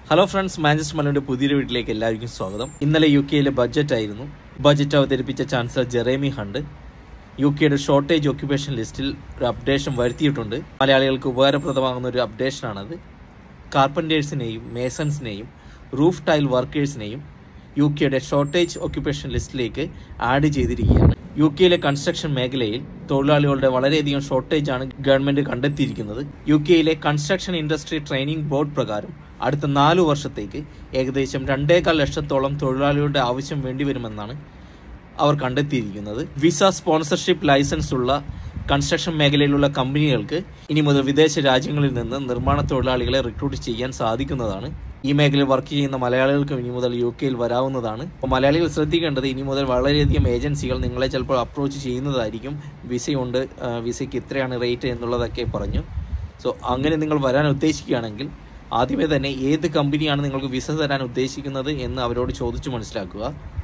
hello friends Manchester മലയുടെ പുതിയൊരു വീട്ടിലേക്ക് എല്ലാവർക്കും സ്വാഗതം ഇന്നലെ യു കെയിലെ ബഡ്ജറ്റ് ആയിരുന്നു ബഡ്ജറ്റ് അവതരിപ്പിച്ച ചാൻസലർ ജെറേമി ഹണ്ട് യു കെയുടെ ഷോർട്ടേജ് ഓക്യുപ്പേഷൻ ലിസ്റ്റിൽ ഒരു അപ്ഡേഷൻ വരുത്തിയിട്ടുണ്ട് മലയാളികൾക്ക് ഉപകാരപ്രദമാകുന്ന ഒരു അപ്ഡേഷനാണത് കാർപ്പൻറ്റേഴ്സിനെയും മേസൺസിനെയും റൂഫ് ടൈൽ വർക്കേഴ്സിനെയും യു കെയുടെ ഷോർട്ടേജ് ഓക്യുപ്പേഷൻ ലിസ്റ്റിലേക്ക് ആഡ് ചെയ്തിരിക്കുകയാണ് യു കെയിലെ കൺസ്ട്രക്ഷൻ മേഖലയിൽ തൊഴിലാളികളുടെ വളരെയധികം ഷോർട്ടേജ് ആണ് ഗവൺമെന്റ് കണ്ടെത്തിയിരിക്കുന്നത് യു കെയിലെ കൺസ്ട്രക്ഷൻ ഇൻഡസ്ട്രി ട്രെയിനിങ് ബോർഡ് പ്രകാരം അടുത്ത നാലു വർഷത്തേക്ക് ഏകദേശം രണ്ടേകാൽ ലക്ഷത്തോളം തൊഴിലാളികളുടെ ആവശ്യം വേണ്ടിവരുമെന്നാണ് അവർ കണ്ടെത്തിയിരിക്കുന്നത് വിസ സ്പോൺസർഷിപ്പ് ലൈസൻസ് ഉള്ള കൺസ്ട്രക്ഷൻ മേഖലയിലുള്ള കമ്പനികൾക്ക് ഇനി മുതൽ വിദേശ രാജ്യങ്ങളിൽ നിന്ന് നിർമ്മാണ തൊഴിലാളികളെ റിക്രൂട്ട് ചെയ്യാൻ സാധിക്കുന്നതാണ് ഈ മേഖലയിൽ വർക്ക് ചെയ്യുന്ന മലയാളികൾക്കും ഇനി മുതൽ യു കെയിൽ വരാവുന്നതാണ് അപ്പോൾ മലയാളികൾ ശ്രദ്ധിക്കേണ്ടത് ഇനി മുതൽ വളരെയധികം ഏജൻസികൾ നിങ്ങളെ ചിലപ്പോൾ അപ്രോച്ച് ചെയ്യുന്നതായിരിക്കും വിസയുണ്ട് ആ, വിസയ്ക്ക് ഇത്രയാണ് റേറ്റ് എന്നുള്ളതൊക്കെ പറഞ്ഞു സോ അങ്ങനെ നിങ്ങൾ വരാൻ ഉദ്ദേശിക്കുകയാണെങ്കിൽ ആദ്യമേ തന്നെ ഏത് കമ്പനിയാണ് നിങ്ങൾക്ക് വിസ തരാൻ ഉദ്ദേശിക്കുന്നത് എന്ന് അവരോട് ചോദിച്ചു മനസ്സിലാക്കുക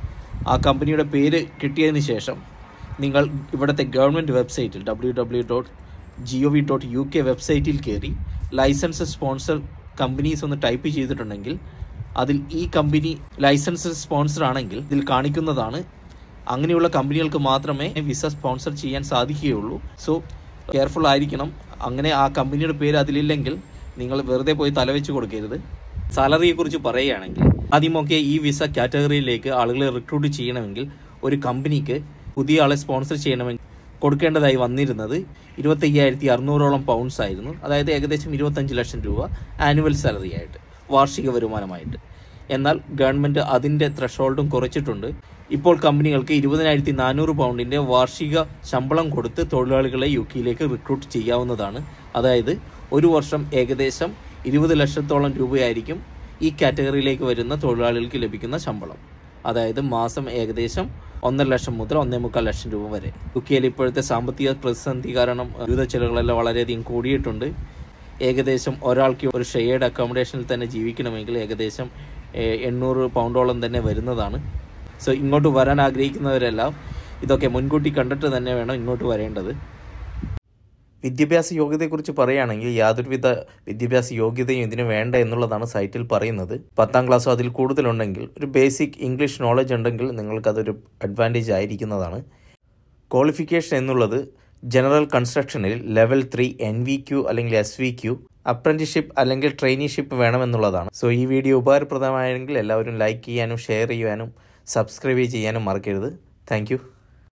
ആ കമ്പനിയുടെ പേര് കിട്ടിയതിന് ശേഷം നിങ്ങൾ ഇവിടുത്തെ ഗവൺമെൻറ് വെബ്സൈറ്റിൽ W W dot G O V dot U K വെബ്സൈറ്റിൽ കയറി ലൈസൻസ് സ്പോൺസർ കമ്പനീസ് ഒന്ന് ടൈപ്പ് ചെയ്തിട്ടുണ്ടെങ്കിൽ അതിൽ ഈ കമ്പനി ലൈസൻസ് സ്പോൺസർ ആണെങ്കിൽ ഇതിൽ കാണിക്കുന്നതാണ് അങ്ങനെയുള്ള കമ്പനികൾക്ക് മാത്രമേ വിസ സ്പോൺസർ ചെയ്യാൻ സാധിക്കുകയുള്ളൂ സോ കെയർഫുൾ ആയിരിക്കണം അങ്ങനെ ആ കമ്പനിയുടെ പേര് അതിലില്ലെങ്കിൽ നിങ്ങൾ വെറുതെ പോയി തലവെച്ച് കൊടുക്കരുത് സാലറിയെ കുറിച്ച് പറയുകയാണെങ്കിൽ ആദ്യമൊക്കെ ഈ വിസ കാറ്റഗറിയിലേക്ക് ആളുകളെ റിക്രൂട്ട് ചെയ്യണമെങ്കിൽ ഒരു കമ്പനിക്ക് പുതിയ ആളെ സ്പോൺസർ ചെയ്യണമെങ്കിൽ കൊടുക്കേണ്ടതായി വന്നിരുന്നത് ഇരുപത്തയ്യായിരത്തി അറുന്നൂറോളം പൗണ്ട്സ് ആയിരുന്നു അതായത് ഏകദേശം ഇരുപത്തഞ്ച് ലക്ഷം രൂപ ആനുവൽ സാലറി ആയിട്ട് വാർഷിക വരുമാനമായിട്ട് എന്നാൽ ഗവൺമെന്റ് അതിന്റെ ത്രഷോൾഡും കുറച്ചിട്ടുണ്ട് ഇപ്പോൾ കമ്പനികൾക്ക് ഇരുപതിനായിരത്തി നാനൂറ് പൗണ്ടിന്റെ വാർഷിക ശമ്പളം കൊടുത്ത് തൊഴിലാളികളെ യു കെയിലേക്ക് റിക്രൂട്ട് ചെയ്യാവുന്നതാണ് അതായത് ഒരു വർഷം ഏകദേശം ഇരുപത് ലക്ഷത്തോളം രൂപയായിരിക്കും ഈ കാറ്റഗറിയിലേക്ക് വരുന്ന തൊഴിലാളികൾക്ക് ലഭിക്കുന്ന ശമ്പളം അതായത് മാസം ഏകദേശം ഒന്നര ലക്ഷം മുതൽ ഒന്നേ മുക്കാൽ ലക്ഷം രൂപ വരെ യു കെയിൽ ഇപ്പോഴത്തെ സാമ്പത്തിക പ്രതിസന്ധി കാരണം ജീവിത ചെലവുകളെല്ലാം വളരെയധികം കൂടിയിട്ടുണ്ട് ഏകദേശം ഒരാൾക്ക് ഒരു ഷെയർഡ് അക്കോമഡേഷനിൽ തന്നെ ജീവിക്കണമെങ്കിൽ ഏകദേശം ഏഹ്, എണ്ണൂറ് പൗണ്ടോളം തന്നെ വരുന്നതാണ് സോ ഇങ്ങോട്ട് വരാൻ ആഗ്രഹിക്കുന്നവരെല്ലാം ഇതൊക്കെ മുൻകൂട്ടി കണ്ടിട്ട് തന്നെ വേണം ഇങ്ങോട്ട് വരേണ്ടത് വിദ്യാഭ്യാസ യോഗ്യതയെക്കുറിച്ച് പറയുകയാണെങ്കിൽ യാതൊരുവിധ വിദ്യാഭ്യാസ യോഗ്യതയും ഇതിന് വേണ്ട എന്നുള്ളതാണ് സൈറ്റിൽ പറയുന്നത് പത്താം ക്ലാസ്സോ അതിൽ കൂടുതലുണ്ടെങ്കിൽ ഒരു ബേസിക് ഇംഗ്ലീഷ് നോളജ് ഉണ്ടെങ്കിൽ നിങ്ങൾക്കതൊരു അഡ്വാൻറ്റേജ് ആയിരിക്കുന്നതാണ് ക്വാളിഫിക്കേഷൻ എന്നുള്ളത് ജനറൽ കൺസ്ട്രക്ഷനിൽ level three N V Q അല്ലെങ്കിൽ എസ് വി ക്യു അപ്രന്റീഷിപ്പ് അല്ലെങ്കിൽ ട്രെയിനിഷിപ്പ് വേണമെന്നുള്ളതാണ് സോ ഈ വീഡിയോ ഉപകാരപ്രദമായെങ്കിൽ എല്ലാവരും ലൈക്ക് ചെയ്യാനും ഷെയർ ചെയ്യാനും സബ്സ്ക്രൈബ് ചെയ്യാനും മറക്കരുത് താങ്ക്